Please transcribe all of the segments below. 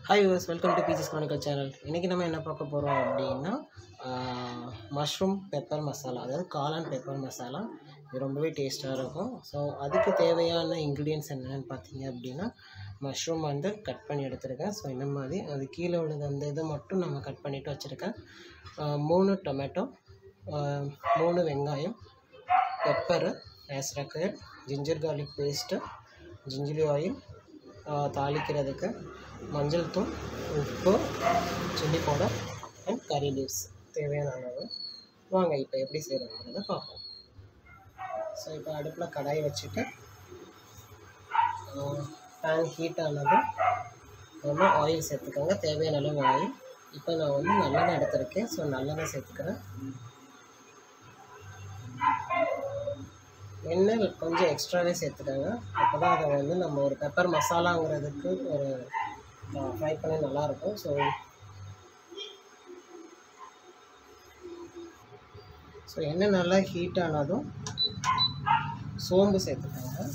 hi யூஸ் welcome to peaches கானிக்கல் channel இன்றைக்கி நம்ம என்ன பார்க்க போகிறோம் அப்படின்னா மஷ்ரூம் பெப்பர் மசாலா அதாவது காளான் பெப்பர் மசாலா இது ரொம்பவே டேஸ்ட்டாக இருக்கும் ஸோ அதுக்கு தேவையான இன்க்ரீடியன்ஸ் என்னென்னு பார்த்தீங்க அப்படின்னா மஷ்ரூம் வந்து கட் பண்ணி எடுத்திருக்கேன் ஸோ இந்த மாதிரி அது கீழே உள்ளது அந்த இதை மட்டும் நம்ம கட் பண்ணிவிட்டு வச்சுருக்கேன் மூணு டொமேட்டோ மூணு வெங்காயம் பெப்பரு நேசரக்கு ginger garlic paste gingelly oil தாளிக்கிறதுக்கு மஞ்சள் தூள் உப்பு chilli powder and curry leaves தேவையான அளவு வாங்க இப்போ எப்படி செய்கிறதுங்கிறத பார்ப்போம் ஸோ இப்போ அடுப்பில் கடாய் வச்சுட்டு பேன் ஹீட் ஆனதும் நம்ம ஆயில் சேர்த்துக்கோங்க தேவையான அளவு ஆயில் இப்போ நான் வந்து நல்லெண்ணெய் எடுத்திருக்கேன் ஸோ நல்லெண்ணெய் சேர்த்துக்கிறேன் எண்ணெய் கொஞ்சம் எக்ஸ்ட்ராவே சேர்த்துக்கோங்க அப்போ தான் அதை வந்து நம்ம ஒரு பெப்பர் மசாலாங்கிறதுக்கு ஒரு ஃப்ரை பண்ணி நல்லாயிருக்கும் ஸோ ஸோ எண்ணெய் நல்லா ஹீட் ஆனதும் சோம்பு சேர்த்துக்கோங்க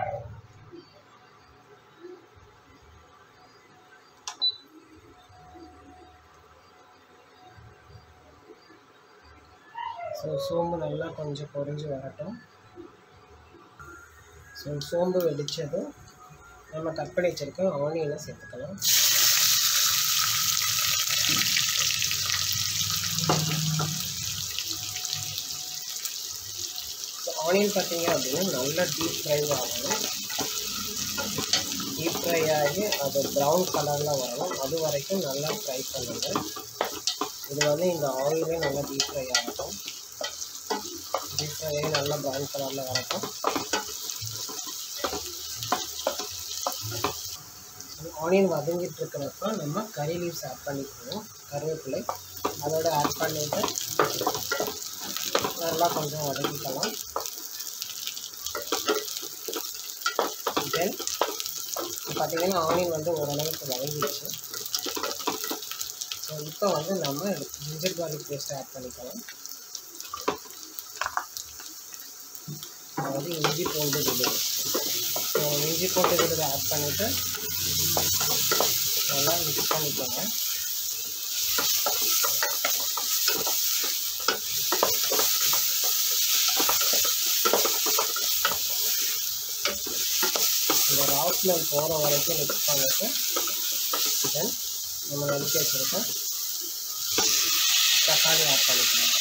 ஸோ சோம்பு நல்லா கொஞ்சம் பொரிஞ்சு வரட்டும் ஸோ சோம்பு வெடித்ததும் நம்ம கட் பண்ணி வச்சுருக்க ஆனியனை சேர்த்துக்கலாம் ஸோ ஆனியன் பார்த்தீங்க அப்படின்னா நல்லா டீப் ஃப்ரை ஆகணும் டீப் ஃப்ரை ஆகி அது ப்ரௌன் கலரில் வரணும் அது வரைக்கும் நல்லா ஃப்ரை பண்ணுங்க இது வந்து இந்த ஆயிலே நல்லா டீப் ஃப்ரை ஆகட்டும் டீப் ஃப்ரை ஆகி நல்லா ப்ரௌன் கலரில் வரட்டும் ஆனியன் வதங்கிட்டு இருக்கிறப்ப நம்ம கறி லீவ்ஸ் ஆட் பண்ணிக்குவோம் கருவேப்பிலை அதோட ஆட் பண்ணிவிட்டு நல்லா கொஞ்சம் வதக்கிக்கலாம் தென் பார்த்திங்கன்னா ஆனியன் வந்து ஓரளவுக்கு வதங்கிடுச்சு ஸோ இப்போ வந்து நம்ம ஜிஞ்சர் கார்லிக் பேஸ்ட் ஆட் பண்ணிக்கலாம் அதாவது இஞ்சி பூண்டு விழுது ஸோ இஞ்சி பூண்டு விழுது ஆட் பண்ணிவிட்டு நல்லா மிக்ஸ் பண்ணிக்கோங்க இந்த ராவ் ஸ்மெல் போகிற வரைக்கும் மிக்ஸ் பண்ணிட்டு தென் நம்ம நெருக்கி வச்சுருக்கோம் தக்காளி ஆட் பண்ணிக்கலாம்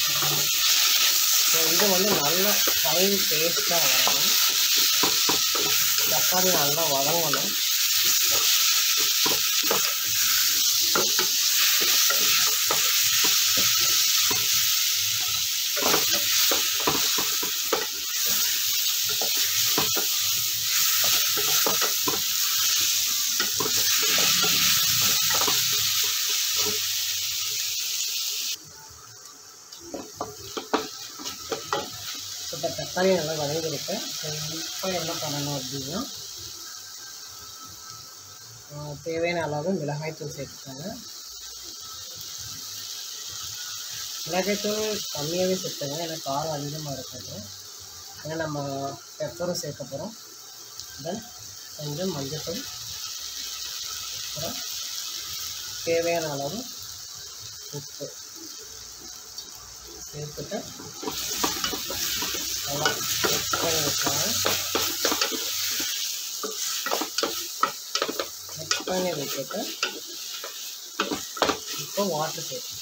ஸோ இது வந்து நல்ல ஃபைன் டேஸ்ட்டாக வரணும் தக்காளி நல்லா வதங்கணும் இப்போ தக்காளி நல்லா வதங்கிருக்கு இப்போ என்ன பண்ணணும் அப்படின்னா தேவையான அளவு மிளகாய்த்தூள் சேர்த்துக்கோங்க மிளகாய்த்தூள் கம்மியாகவே சேர்த்துங்க ஏன்னா காரம் அதிகமாக இருக்குது ஏன்னா நம்ம பெப்பரும் சேர்க்க போகிறோம் தென் கொஞ்சம் மஞ்சத்தூள் அப்புறம் தேவையான அளவு உப்பு சேர்த்துட்டு நல்லா மிக்ஸ் பண்ணி வச்சுக்கோங்க மிக்ஸ் பண்ணி வச்சுட்டு இப்போ வாட்டர் சேர்த்துக்கணும்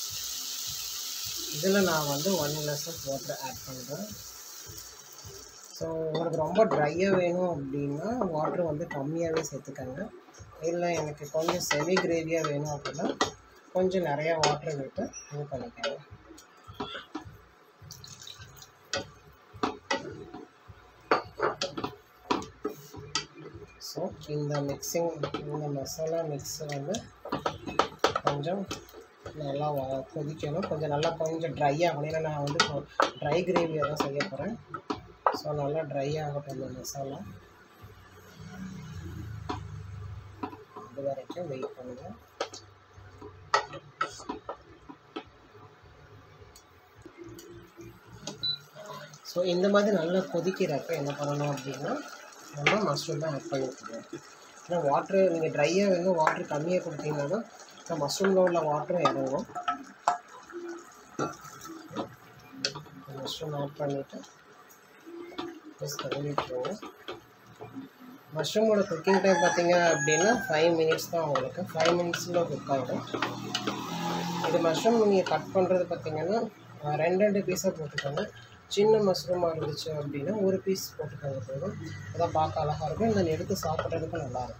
இதில் நான் வந்து one glass of water add பண்ணுறேன் ஸோ உங்களுக்கு ரொம்ப ட்ரையாக வேணும் அப்படின்னா வாட்டர் வந்து கம்மியாகவே சேர்த்துக்கோங்க இல்லை எனக்கு கொஞ்சம் செமி கிரேவியாக வேணும் அப்படின்னா கொஞ்சம் நிறையா வாட்டர் விட்டு இது பண்ணிக்கோங்க ஸோ இந்த மிக்சிங் இந்த மசாலா மிக்ஸ் வந்து கொஞ்சம் நல்லா கொதிக்கணும் கொஞ்சம் நல்லா கொஞ்சம் ட்ரை ஆகணும் ஏன்னா நான் வந்து ட்ரை கிரேவியாக தான் செய்ய போகிறேன் ஸோ நல்லா ட்ரை ஆகட்டும் இந்த மசாலா இது வரைக்கும் வெயிட் பண்ணுங்கள் ஸோ இந்த மாதிரி நல்லா கொதிக்கிறப்ப என்ன பண்ணணும் அப்படின்னா நம்ம மஷ்ரூம் தான் ஆட் பண்ணிக்கணும் ஏன்னா வாட்ரு நீங்கள் ட்ரையாக வேணும் வாட்ரு கம்மியாக கொடுத்தீங்கன்னா தான் இந்த மஷ்ரூமில் உள்ள வாட்டரும் இறங்கும் மஷ்ரூம் ஆட் பண்ணிவிட்டு ப்ளஸ் கழுவிட்டுருங்க மஷ்ரூமோட குக்கிங் டைம் பார்த்தீங்க அப்படின்னா ஃபைவ் மினிட்ஸ் தான் உங்களுக்கு ஃபைவ் மினிட்ஸில் குக் ஆகிடும் இது மஷ்ரூம் நீங்கள் கட் பண்ணுறது பார்த்தீங்கன்னா அஹ், ரெண்டு ரெண்டு பீஸாக போட்டுக்கோங்க சின்ன மஷ்ரூமாக இருந்துச்சு அப்படின்னா ஒரு பீஸ் போட்டுக்கோங்க போதும் அதான் பார்க்க அழகாக இருக்கும் இந்த எடுத்து சாப்பிட்றதுக்கு நல்லாயிருக்கும்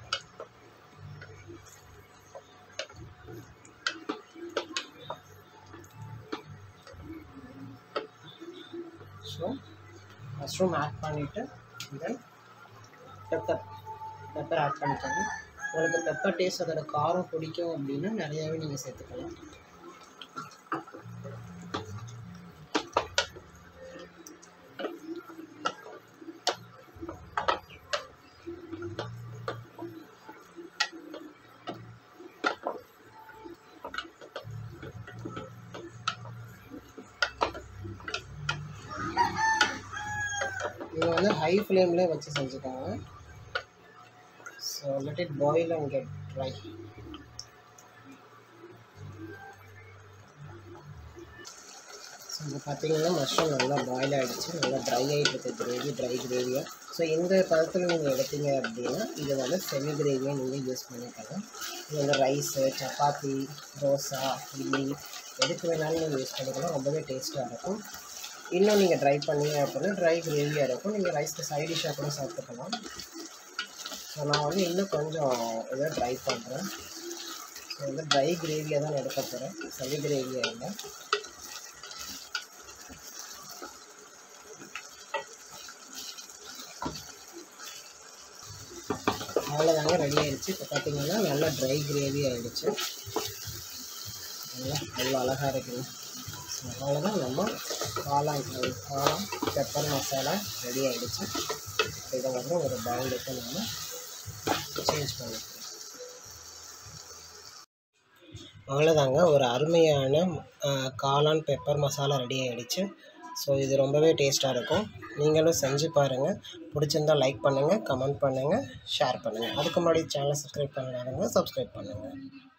ஸோ மஷ்ரூம் ஆட் பண்ணிவிட்டு தென் பெப்பர் பெப்பர் ஆட் பண்ணிக்கோங்க உங்களுக்கு பெப்பர் டேஸ்ட் அதோட காரம் பிடிக்கும் அப்படின்னா நிறையாவே நீங்கள் சேர்த்துக்கலாம் இது வந்து ஹை ஃப்ளேம்லேயே வச்சு செஞ்சுக்கோங்க so let it boil and get dry so இப்போ பார்த்தீங்கன்னா மஷ்ரூம் நல்லா பாயில் ஆகிடுச்சு நல்லா ட்ரை ஆகிட்டு இருக்கு கிரேவி ட்ரை கிரேவியாக ஸோ இந்த பதத்தில் நீங்கள் எடுத்தீங்க அப்படின்னா இது வந்து செமி கிரேவியை நீங்கள் யூஸ் பண்ணிக்கலாம் இது வந்து ரைஸு சப்பாத்தி தோசை இட்லி எதுக்கு வேணாலும் நீங்கள் யூஸ் பண்ணிக்கலாம் ரொம்பவே டேஸ்ட்டாக இருக்கும் இன்னும் நீங்கள் ட்ரை பண்ணீங்க அப்படின்னா ட்ரை கிரேவியாக இருக்கும் நீங்கள் ரைஸ்க்கு சைட் டிஷ்ஷாக கூட சாப்பிட்டுக்கலாம் ஸோ நான் வந்து இன்னும் கொஞ்சம் இதை ட்ரை பண்ணுறேன் ஸோ வந்து ட்ரை கிரேவியாக தான் எடுக்க போகிறேன் செமி கிரேவியாக இல்லை அவ்வளோதாங்க ரெடி ஆயிடுச்சு இப்போ பார்த்தீங்கன்னா நல்லா ட்ரை கிரேவி ஆயிடுச்சு நல்லா அவ்வளோ அழகாக இருக்குங்க ஸோ அவ்வளோதான் நம்ம காளான் காளான் பெப்பர் மசாலா ரெடி ஆயிடுச்சு இதை வந்து ஒரு பவுலுக்கு நம்ம சேஞ்ச் பண்ணிக்கலாம் அவ்வளோதாங்க ஒரு அருமையான அஹ், காளான் பெப்பர் மசாலா ரெடி ஆயிடுச்சு ஸோ இது ரொம்பவே டேஸ்ட்டாக இருக்கும் நீங்களும் செஞ்சு பாருங்கள் பிடிச்சிருந்தா லைக் பண்ணுங்கள் கமெண்ட் பண்ணுங்கள் ஷேர் பண்ணுங்கள் அதுக்கு முன்னாடி சேனலை சப்ஸ்கிரைப் பண்ணாதவங்க சப்ஸ்கிரைப் பண்ணுங்கள்